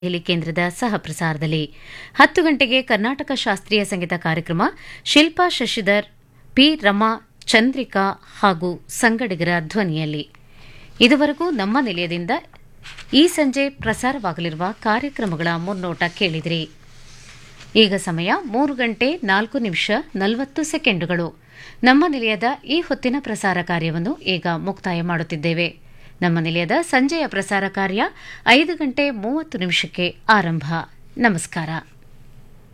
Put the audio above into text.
ದೆಹಲಿ ಕೇಂದ್ರದ ಸಹ ಪ್ರಸಾರದಲ್ಲಿ ಹತ್ತು ಗಂಟೆಗೆ ಕರ್ನಾಟಕ ಶಾಸ್ತ್ರೀಯ ಸಂಗೀತ ಕಾರ್ಯಕ್ರಮ ಶಿಲ್ಪಾ ಶಶಿಧರ್ ಪಿ ರಮಾ ಚಂದ್ರಿಕಾ ಹಾಗೂ ಸಂಗಡಿಗರ ಧ್ವನಿಯಲ್ಲಿ ಇದುವರೆಗೂ ನಮ್ಮ ನಿಲಯದಿಂದ ಈ ಸಂಜೆ ಪ್ರಸಾರವಾಗಲಿರುವ ಕಾರ್ಯಕ್ರಮಗಳ ಮುನ್ನೋಟ ಕೇಳಿದಿರಿ ಈಗ ಸಮಯ ಮೂರು ಗಂಟೆ ನಾಲ್ಕು ನಿಮಿಷ ನಲವತ್ತು ಸೆಕೆಂಡುಗಳು ನಮ್ಮ ನಿಲಯದ ಈ ಹೊತ್ತಿನ ಪ್ರಸಾರ ಕಾರ್ಯವನ್ನು ಈಗ ಮುಕ್ತಾಯ ಮಾಡುತ್ತಿದ್ದೇವೆ ನಮ್ಮ ನಿಲಯದ ಸಂಜೆಯ ಪ್ರಸಾರ ಕಾರ್ಯ ಐದು ಗಂಟೆ ಮೂವತ್ತು ನಿಮಿಷಕ್ಕೆ ಆರಂಭ ನಮಸ್ಕಾರ